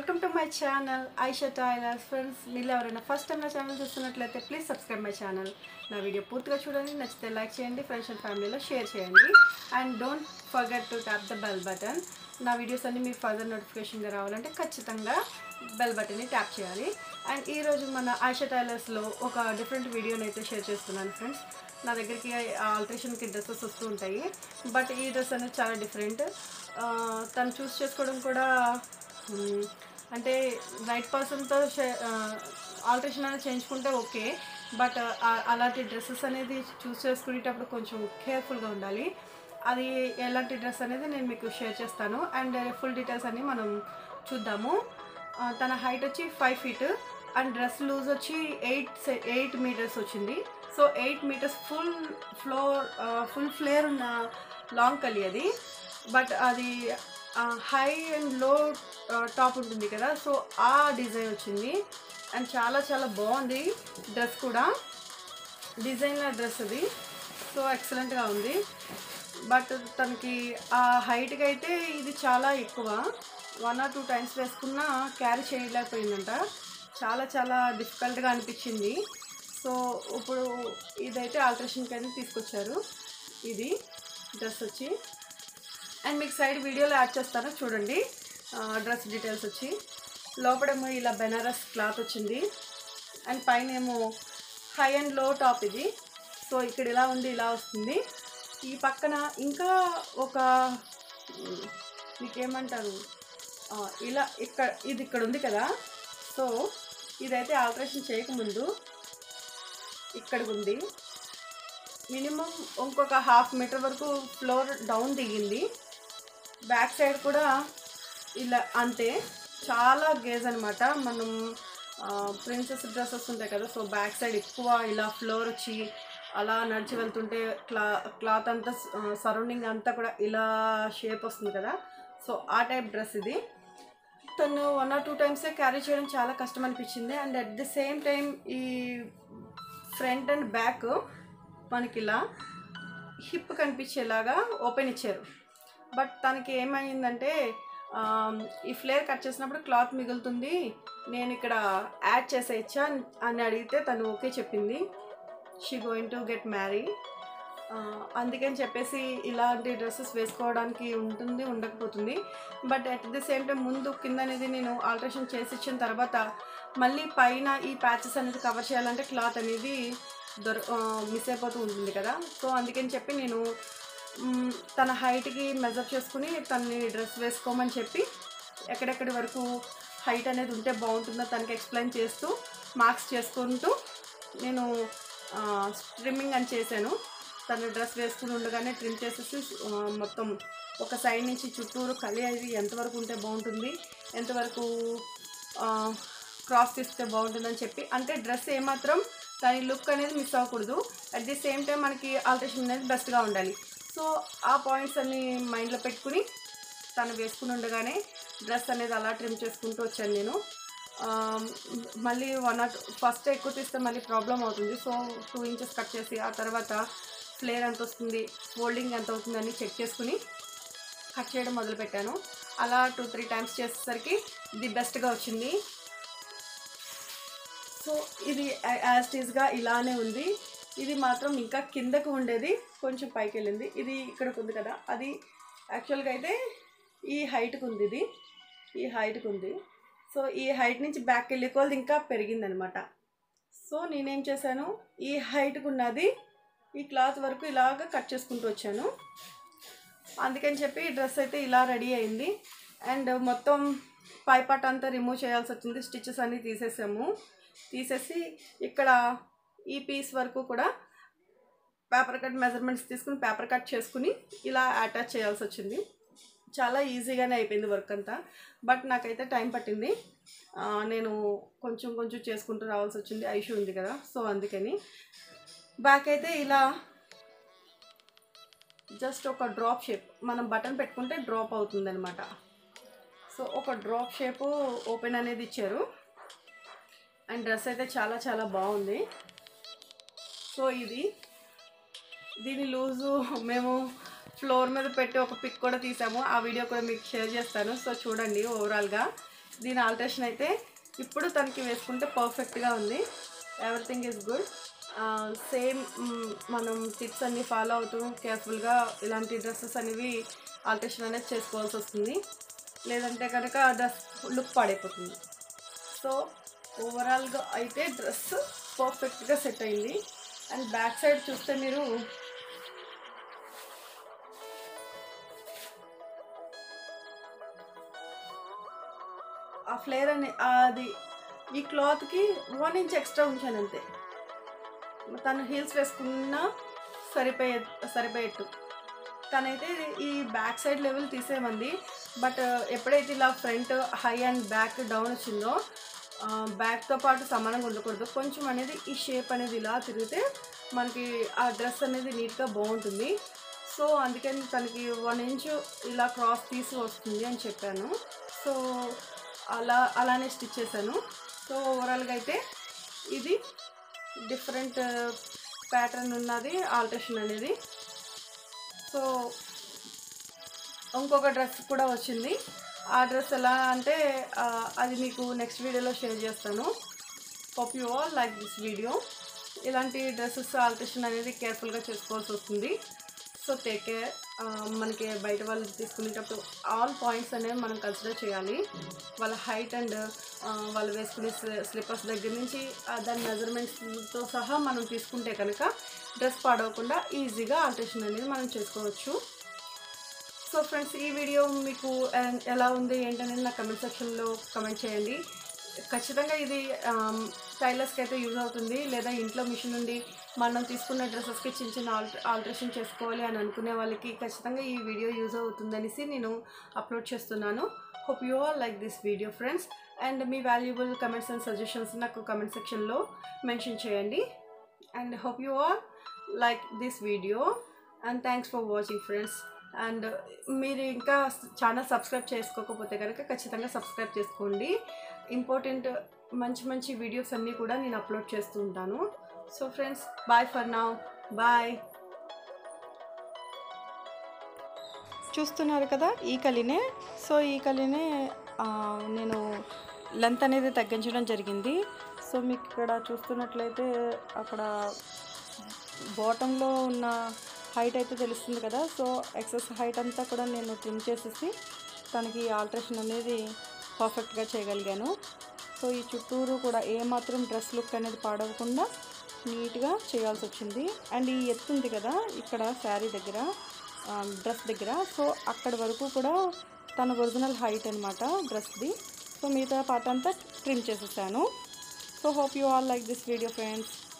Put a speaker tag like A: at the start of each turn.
A: welcome to my channel Aisha tailors friends మీరు ఎవరైనా first time నా ఛానల్ చూస్తున్నట్లయితే ప్లీజ్ సబ్స్క్రైబ్ మై ఛానల్ నా వీడియో పూర్తిగా చూడండి నచ్చితే లైక్ చేయండి ఫ్రెండ్స్ అండ్ ఫ్యామిలీలో షేర్ చేయండి and don't forget to tap the bell button నా వీడియోస్ అన్ని మీకు ఫర్దర్ నోటిఫికేషన్గా రావాలంటే ఖచ్చితంగా బెల్ బటన్ని ట్యాప్ చేయాలి అండ్ ఈరోజు మన ఐషా టైలర్స్లో ఒక డిఫరెంట్ వీడియోని అయితే షేర్ చేస్తున్నాను ఫ్రెండ్స్ నా దగ్గరికి ఆల్ట్రేషన్కి డ్రెస్సెస్ వస్తూ ఉంటాయి బట్ ఈ డ్రెస్ అనేది చాలా డిఫరెంట్ తను చూస్ చేసుకోవడం కూడా మ్మ్, అంటే రైట్ పర్సన్తో ఆల్ట్రేషన్ అనేది చేయించుకుంటే ఓకే బట్ అలాంటి డ్రెస్సెస్ అనేది చూస్ చేసుకునేటప్పుడు కొంచెం కేర్ఫుల్గా ఉండాలి అది ఎలాంటి డ్రెస్ అనేది నేను మీకు షేర్ చేస్తాను అండ్ ఫుల్ డీటెయిల్స్ అన్ని మనం చూద్దాము ఆ, తన హైట్ వచ్చి five feet and dress loose వచ్చి ఎయిట్ ఎయిట్ మీటర్స్ వచ్చింది so eight meters full floor full flare ఉన్న లాంగ్ కలి అది బట్ అది హై అండ్ లో టాప్ ఉంటుంది కదా సో ఆ డిజైన్ వచ్చింది అండ్ చాలా చాలా బాగుంది డ్రెస్ కూడా డిజైనర్ డ్రెస్ అది సో ఎక్సలెంట్గా ఉంది బట్ తనకి ఆ హైట్కి అయితే ఇది చాలా ఎక్కువ వన్ ఆర్ టూ టైమ్స్ వేసుకున్నా క్యారీ చేయలేకపోయిందంట చాలా చాలా డిఫికల్ట్గా అనిపించింది సో ఇప్పుడు ఇదైతే ఆల్ట్రేషన్కి అయితే తీసుకొచ్చారు ఇది డ్రెస్ వచ్చి అండ్ మీకు సైడ్ వీడియోలో యాడ్ చేస్తాను చూడండి డ్రెస్ డీటెయిల్స్ వచ్చి లోపడేమో ఇలా బెనారస్ క్లాత్ వచ్చింది అండ్ పైన ఏమో హై అండ్ లో టాప్ ఇది సో ఇక్కడ ఇలా ఉంది ఇలా వస్తుంది ఈ పక్కన ఇంకా ఒక మ్, మీకేమంటారు ఆ, ఇలా ఇక్కడ ఇది ఇక్కడ ఉంది కదా సో ఇదైతే ఆల్ట్రేషన్ చేయకముందు ఇక్కడికి ఉంది మినిమం ఇంకొక హాఫ్ మీటర్ వరకు ఫ్లోర్ డౌన్ దిగింది బ్యాక్ సైడ్ కూడా ఇలా అంతే చాలా గేజ్ అనమాట మనం ప్రిన్సెస్ డ్రెస్సెస్ ఉంటాయి కదా సో బ్యాక్ సైడ్ ఎక్కువ ఇలా ఫ్లోర్ వచ్చి అలా నడిచి వెళ్తుంటే క్లా క్లాత్ అంతా సరౌండింగ్ అంతా కూడా ఇలా షేప్ వస్తుంది కదా సో ఆ టైప్ డ్రెస్ ఇది తను వన్ ఆర్ టూ టైమ్సే క్యారీ చేయడం చాలా కష్టం అనిపించింది and at the same time ఈ ఫ్రంట్ అండ్ బ్యాక్ మనకి ఇలా హిప్ కనిపించేలాగా ఓపెన్ ఇచ్చారు బట్ తనకి ఏమైందంటే ఆమ్, ఈ ఫ్లేర్ కట్ చేసినప్పుడు క్లాత్ మిగులుతుంది నేను ఇక్కడ యాడ్ చేసేయచ్చా అని అడిగితే తను ఓకే చెప్పింది she going to get marry అందుకని చెప్పేసి ఇలాంటి డ్రెస్సెస్ వేసుకోవడానికి ఉంటుంది ఉండకపోతుంది but at the same time ముందు కింద అనేది నేను ఆల్ట్రేషన్ చేసి ఇచ్చిన తర్వాత మళ్ళీ పైన ఈ ప్యాచెస్ అనేది కవర్ చేయాలంటే క్లాత్ అనేది దొర మిస్ అయిపోతూ ఉంటుంది కదా సో అందుకని చెప్పి నేను మ్, తన హైట్కి మెజర్ చేసుకుని తనని డ్రెస్ వేసుకోమని చెప్పి ఎక్కడెక్కడి వరకు హైట్ అనేది ఉంటే బాగుంటుందో తనకి ఎక్స్ప్లెయిన్ చేస్తూ మార్క్స్ చేసుకుంటూ నేను ట్రిమ్మింగ్ అని చేశాను తను డ్రెస్ వేసుకుని ఉండగానే ట్రిమ్ చేసేసి ఆ, మొత్తం ఒక సైడ్ నుంచి చుట్టూరు కలి అది ఎంతవరకు ఉంటే బాగుంటుంది ఎంతవరకు ఆ, క్రాస్ తీస్తే బాగుంటుందని చెప్పి అంటే డ్రెస్ ఏమాత్రం దాని లుక్ అనేది మిస్ అవ్వకూడదు అట్ ది సేమ్ టైం మనకి ఆల్ట్రేషన్ అనేది బెస్ట్గా ఉండాలి సో ఆ పాయింట్స్ అన్ని మైండ్లో పెట్టుకుని తను వేసుకుని ఉండగానే డ్రెస్ అనేది అలా ట్రిమ్ చేసుకుంటూ వచ్చాను నేను ఆ, మళ్ళీ వన్ నాట్ ఫస్ట్ ఎక్కువ తీస్తే మళ్ళీ ప్రాబ్లం అవుతుంది సో టూ ఇంచెస్ కట్ చేసి ఆ తర్వాత ఫ్లేర్ ఎంత వస్తుంది ఫోల్డింగ్ ఎంత అవుతుందని చెక్ చేసుకుని కట్ చేయడం మొదలుపెట్టాను అలా టూ త్రీ టైమ్స్ చేసేసరికి ఇది బెస్ట్గా వచ్చింది సో ఇది యాజ్ టీజ్గా ఇలానే ఉంది ఇది మాత్రం ఇంకా కిందకు ఉండేది కొంచెం పైకి వెళ్ళింది ఇది ఇక్కడికి ఉంది కదా అది యాక్చువల్గా అయితే ఈ హైట్కి ఉంది ఇది ఈ హైట్కి ఉంది సో ఈ హైట్ నుంచి బ్యాక్ వెళ్ళే కొలది ఇంకా పెరిగిందనమాట సో నేనేం చేశాను ఈ హైట్కి ఉన్నది ఈ క్లాత్ వరకు ఇలాగ కట్ చేసుకుంటూ వచ్చాను అందుకని చెప్పి ఈ డ్రెస్ అయితే ఇలా రెడీ అయింది అండ్ మొత్తం పై పార్ట్ అంతా రిమూవ్ చేయాల్సి వచ్చింది స్టిచెస్ అన్నీ తీసేసాము తీసేసి ఇక్కడ ఈ పీస్ వరకు కూడా పేపర్ కట్ మెజర్మెంట్స్ తీసుకుని పేపర్ కట్ చేసుకుని ఇలా అటాచ్ చేయాల్సి వచ్చింది చాలా ఈజీగానే అయిపోయింది వర్క్ అంతా బట్ నాకైతే టైం పట్టింది ఆ, నేను కొంచెం కొంచెం చేసుకుంటూ రావాల్సి వచ్చింది ఐషు ఉంది కదా సో అందుకని బ్యాక్ అయితే ఇలా జస్ట్ ఒక డ్రాప్ షేప్ మనం బటన్ పెట్టుకుంటే డ్రాప్ అవుతుందన్నమాట సో ఒక డ్రాప్ షేప్ ఓపెన్ అనేది ఇచ్చారు అండ్ డ్రెస్ అయితే చాలా చాలా బాగుంది సో ఇది దీని లూజు మేము ఫ్లోర్ మీద పెట్టి ఒక పిక్ కూడా తీసాము ఆ వీడియో కూడా మీకు షేర్ చేస్తాను సో చూడండి ఓవరాల్గా దీని ఆల్టరేషన్ అయితే ఇప్పుడు తనకి వేసుకుంటే పర్ఫెక్ట్గా ఉంది ఎవ్రీథింగ్ ఈజ్ గుడ్ సేమ్ మనం టిప్స్ అన్ని ఫాలో అవుతూ కేర్ఫుల్గా ఇలాంటి డ్రెస్సెస్ అనేవి ఆల్టరేషన్ అనేది చేసుకోవాల్సి వస్తుంది లేదంటే కనుక ఆ డ్రెస్ లుక్ పాడైపోతుంది సో ఓవరాల్గా అయితే డ్రెస్ పర్ఫెక్ట్గా సెట్ అయింది అండ్ బ్యాక్ సైడ్ చూస్తే మీరు ఆ ఫ్లేర్ అని అది ఈ క్లాత్కి వన్ ఇంచ్ ఎక్స్ట్రా ఉంచాను అంతే తను హీల్స్ వేసుకున్నా సరిపోయే సరిపోయేట్టు తనైతే ఈ బ్యాక్ సైడ్ లెవెల్ తీసేయమంది బట్ ఎప్పుడైతే ఇలా front high and back down వచ్చిందో బ్యాక్తో పాటు సమానంగా ఉండకూడదు కొంచెం అనేది ఈ షేప్ అనేది ఇలా తిరిగితే మనకి ఆ డ్రెస్ అనేది నీట్గా బాగుంటుంది సో అందుకని తనకి వన్ ఇంచ్ ఇలా క్రాస్ తీసి వస్తుంది అని చెప్పాను సో అలా అలానే స్టిచ్ చేశాను సో ఓవరాల్గా అయితే ఇది డిఫరెంట్ ప్యాటర్న్ ఉన్నది ఆల్టరేషన్ అనేది సో ఇంకొక డ్రెస్ కూడా వచ్చింది ఆ డ్రెస్ ఎలా అంటే ఆ, అది మీకు నెక్స్ట్ వీడియోలో షేర్ చేస్తాను hope you all like this video ఇలాంటి డ్రెస్సెస్ ఆల్టరేషన్ అనేది కేర్ఫుల్గా చేసుకోవాల్సి వస్తుంది సో టేక్ కేర్ మనకి బయట వాళ్ళు తీసుకునేటప్పుడు ఆల్ పాయింట్స్ అనేవి మనం కన్సిడర్ చేయాలి వాళ్ళ హైట్ అండ్ వాళ్ళు వేసుకునే స్లిప్పర్స్ దగ్గర నుంచి ఆ, దాని మెజర్మెంట్స్తో సహా మనం తీసుకుంటే కనుక డ్రెస్ పాడవకుండా ఈజీగా ఆల్టరేషన్ అనేది మనం చేసుకోవచ్చు సో ఫ్రెండ్స్ ఈ వీడియో మీకు ఎ- ఎలా ఉంది ఏంటనేది నా కమెంట్ సెక్షన్లో కమెంట్ చేయండి ఖచ్చితంగా ఇది టైలర్స్కి అయితే యూజ్ అవుతుంది లేదా ఇంట్లో మిషన్ నుండి మనం తీసుకున్న డ్రెస్సెస్కి చిన్న చిన్న ఆల్ట ఆల్టరేషన్ చేసుకోవాలి అని అనుకునే వాళ్ళకి ఖచ్చితంగా ఈ వీడియో యూజ్ అవుతుంది అనేసి నేను అప్లోడ్ చేస్తున్నాను hope you all like this video friends and మీ వాల్యుబుల్ కమెంట్స్ అండ్ సజెషన్స్ నాకు కమెంట్ సెక్షన్లో మెన్షన్ చేయండి and hope you all like this video and thanks for watching friends and మీరు ఇంకా ఛానల్ సబ్స్క్రైబ్ చేసుకోకపోతే కనుక ఖచ్చితంగా సబ్స్క్రైబ్ చేసుకోండి ఇంపార్టెంట్ మంచి మంచి వీడియోస్ అన్నీ కూడా నేను అప్లోడ్ చేస్తూ ఉంటాను so friends bye for now bye చూస్తున్నారు కదా ఈ కలినే సో ఈ కలినే ఆ, నేను లెంత్ అనేది తగ్గించడం జరిగింది సో మీకు ఇక్కడ చూస్తున్నట్లయితే అక్కడ బాటంలో ఉన్న హైట్ అయితే తెలుస్తుంది కదా సో ఎక్సెస్ హైట్ అంతా కూడా నేను ట్రిమ్ చేసేసి తనకి ఆల్ట్రేషన్ అనేది పర్ఫెక్ట్గా చేయగలిగాను సో ఈ చుట్టూరు కూడా ఏమాత్రం డ్రెస్ లుక్ అనేది పాడవకుండా నీట్గా చేయాల్సి వచ్చింది అండ్ ఈ ఎత్తు ఉంది కదా ఇక్కడ శారీ దగ్గర డ్రెస్ దగ్గర సో అక్కడ వరకు కూడా తన ఒరిజినల్ హైట్ అనమాట డ్రెస్ది సో మిగతా పార్ట్ అంతా ట్రిమ్ చేసేసాను so hope you all like this video friends